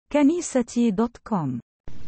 كنيستي دوت كوم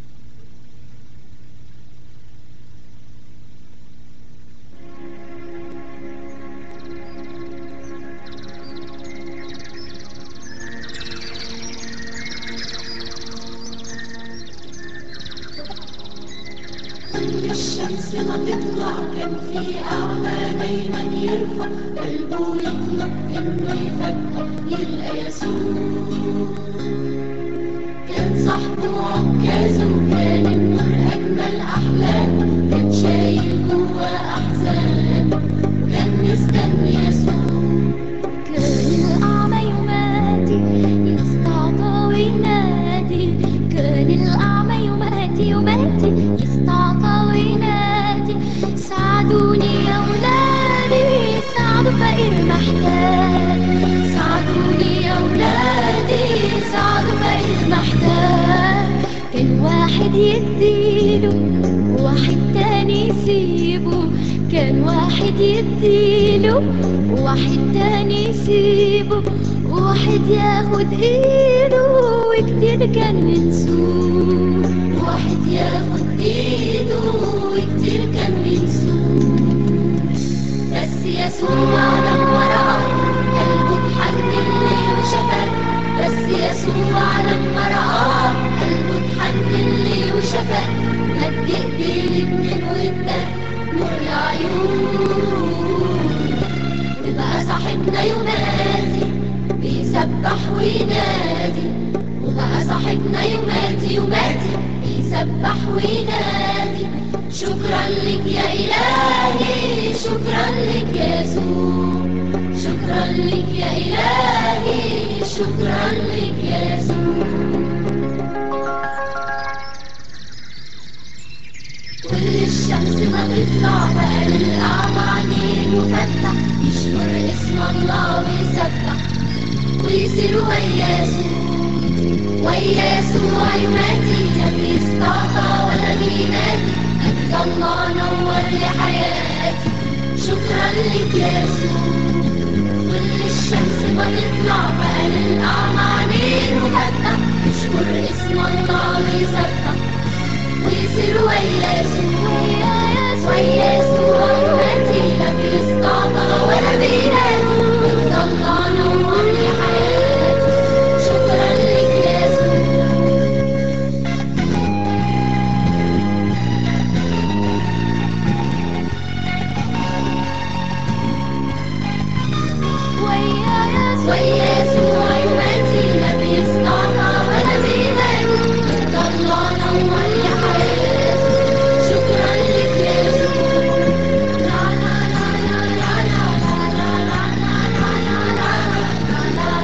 الشمس ما تطلع كان في أعمى دايما يرفع قلبه يطلب إنه يفتح يلقى يسوع كان صاحبه عكازه وكان النور أجمل أحلام كان شايل جوا أحزان كان مستني يسوع كان الأعمى ينادي يستعطى وينادي كان الأعمى ينادي ينادي يستعطى وينادي ساعدوني يا ولادي ساعدوا فقير محتاج ساعدوني يا ولادي ساعدوا فقير محتاج كان واحد يديله وواحد تاني يسيبه كان واحد يديله وواحد تاني يسيبه وواحد ياخد ايده وكتير كان منسوب واحد ياخد ايده وكتير كان منسوب بس يسوع لما رأى قلبه اتحنن ليه وشفى بس يسوع لما رأى قلبه اتحنن ليه وشفى مد ايديه الاتنين وادى نور العيون وبقى صاحبنا ينادي بيسبح وينادي وبقى صاحبنا ينادي ينادي بيسبح وينادي شكرا لك يا إلهي شكرا لك يا يسوع شكرا لك يا إلهي شكرا لك يا يسوع كل الشمس ما تطلع بقى الأعمى عينيه مفتح يشكر اسم الله ويسبح ويصير ويا يسوع ويا يسوع ينادي لا بيستعطى ولا بينادي أنت الله نور لي حياتي شكرا لك يا يسوع كل الشمس ما تطلع بقى الأعمى عينيه مفتح يشكر اسم الله ويسبح ويصير ويا يسوع ويا يسوع ينادي لا بيستعطى ولا بينادي انت الله نور لي حياتي شكرا لك يا يسوع ويا يسوع ويا يسوع ينادي لا بيستعطى ولا بينادي انت الله نور لي حياتي شكرا لك يا يسوع لا لا لا لا لا لا لا لا لا لا لا لا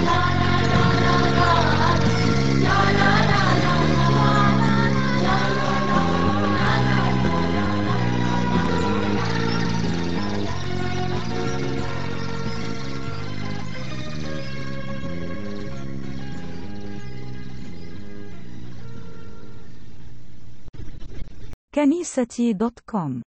كنيستي دوت كوم